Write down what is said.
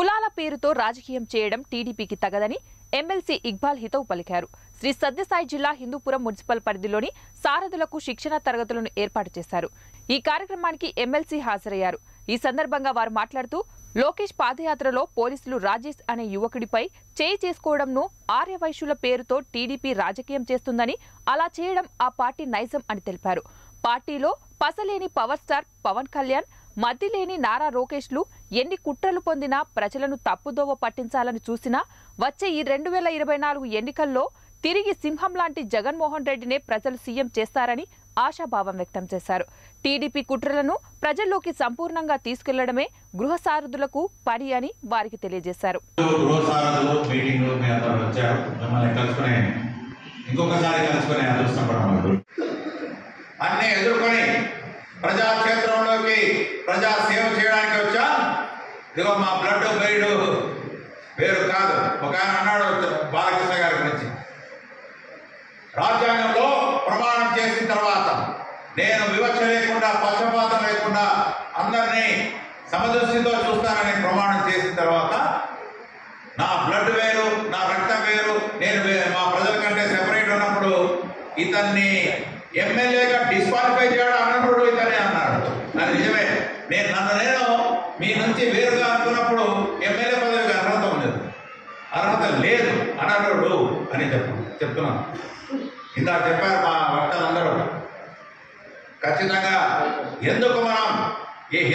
కులాల పేరుతో రాజకీయం చేయడం టీడీపీకి తగదని ఎమ్మెల్సీ ఇక్బాల్ హితవు పలికారు శ్రీ సత్యసాయి జిల్లా హిందూపురం మున్సిపల్ పరిధిలోని సారథులకు శిక్షణ తరగతులను ఏర్పాటు చేశారు ఈ కార్యక్రమానికి ఎమ్మెల్సీ హాజరయ్యారు ఈ సందర్భంగా వారు మాట్లాడుతూ లోకేష్ పాదయాత్రలో పోలీసులు రాజేష్ అనే యువకుడిపై చేయి చేసుకోవడంను ఆర్యవైశ్యుల పేరుతో టీడీపీ రాజకీయం చేస్తుందని అలా చేయడం ఆ పార్టీ నైజం అని తెలిపారు పార్టీలో పసలేని పవర్ స్టార్ పవన్ కళ్యాణ్ మద్దిలేని నారా లోకేష్లు ఎన్ని కుట్రలు పొందినా ప్రజలను తప్పుదోవ పట్టించాలని చూసినా వచ్చే ఈ రెండు వేల ఇరవై నాలుగు ఎన్నికల్లో తిరిగి సింహం లాంటి జగన్మోహన్ రెడ్డినే ప్రజలు సీఎం చేస్తారని ఆశాభావం వ్యక్తం చేశారు టీడీపీ కుట్రలను ప్రజల్లోకి సంపూర్ణంగా తీసుకెళ్లడమే గృహ సారథులకు పని అని వారికి తెలియజేశారు గృహసారథులు మీటింగ్ మీ అందరూ వచ్చారు మిమ్మల్ని కలుసుకునే ఇంకొకసారి కలుసుకునే అదృష్టం కూడా మనకు అన్ని ఎదుర్కొని ప్రజాక్షేత్రంలోకి ప్రజా సేవ చేయడానికి వచ్చా ఇదిగో మా బ్లడ్ గైడ్ వేరు కాదు ఒక ఆయన అన్నాడు బాలకృష్ణ గారి గురించి రాజ్యాంగంలో ప్రమాణం చేసిన తర్వాత నేను వివక్ష లేకుండా పక్షపాతం లేకుండా అందరినీ సమదృష్టితో చూస్తానని ప్రమాణం చేసిన తర్వాత నా బ్లడ్ వేరు నా రక్తం వేరు నేను వే- మా ప్రజల కంటే సెపరేట్ ఉన్నప్పుడు ఇతన్ని ఎమ్మెల్యేగా డిస్క్వాలిఫై చేయడం అన్నప్పుడు ఇతనే అన్నాడు అది నిజమే నేను నన్ను నేను మీ నుంచి వేరుగా అనుకున్నప్పుడు ఎమ్మెల్యే పదవికి అర్హత ఉండదు అర్హత లేదు అనర్హుడు అని చెప్పు చెప్తున్నాను ఇందాక చెప్పారు మా వక్తలందరూ ఖచ్చితంగా ఎందుకు మనం ఈ